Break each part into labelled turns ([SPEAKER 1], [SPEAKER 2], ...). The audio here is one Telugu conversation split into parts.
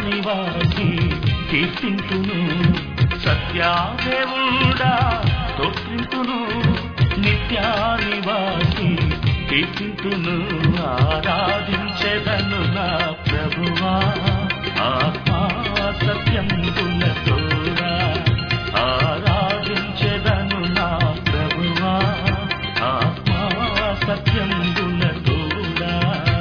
[SPEAKER 1] నిత్యానివాసి కీర్తింతును సత్యాదేవుడా స్తోత్రింతును నిత్యానివాసి కీర్తింతును ఆరాధించెదను నా ప్రభువా ఆత్మా సత్యం తోడా ఆరాధించెదను నా ప్రభువా ఆత్మా సత్యం తోడా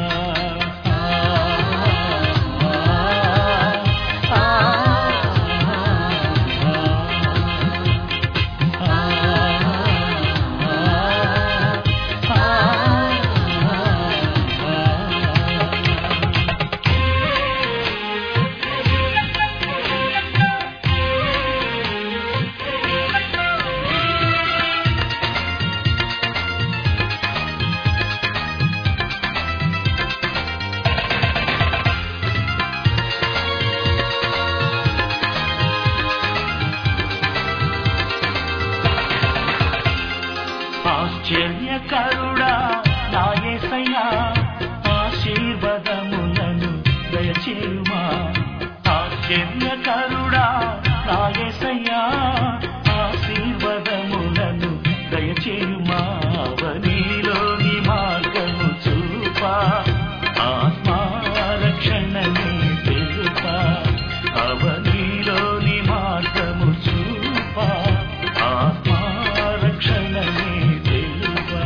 [SPEAKER 1] ఆశ్చర్యకరుడా నా యేసయ్యా ఆశీర్వదములను దయచేయుమా ఆశ్చర్యకరుడా నా యేసయ్యా ఆశీర్వదములను దయచేయుమా అవనీలోని మార్గము చూపా ఆత్మా రక్షణని తెలుపా అవనీలోని మార్గము చూపా ఆత్మా రక్షణని తెలుపా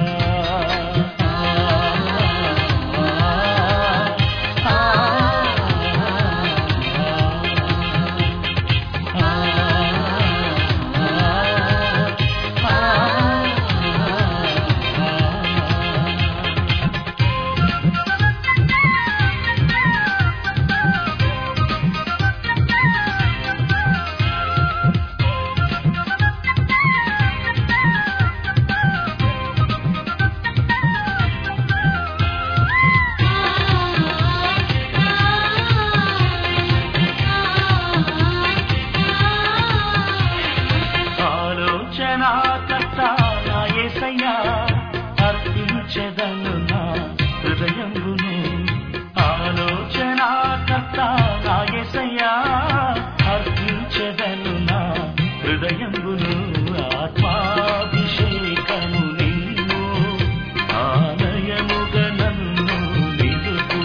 [SPEAKER 1] ఆలోచన కర్త నా యేసయ్యా అర్పించెదను నా హృదయంగును ఆలోచన కర్త నా యేసయ్యా అర్పించెదను నా హృదయంగును ఆత్మాభిషేకము నిన్ను ఆలయముగ నన్ను నిలుపు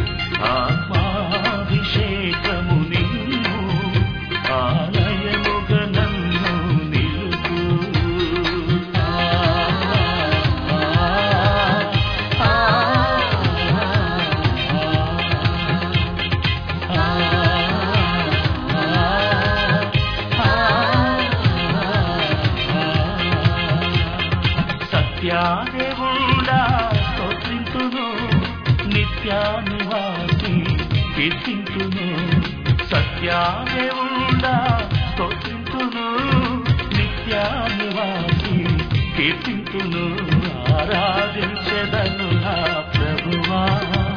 [SPEAKER 1] ఆత్మాభిషేకము నిన్ను ఆలయముగ నన్ను నిలుపు సత్యాదేవుడా స్తోత్రింతును నిత్యానివాసి కీర్తింతును సత్యాదేవుడా స్తోత్రింతును నిత్యానివాసి కీర్తింతును ఆరాధించెదను నా ప్రభువా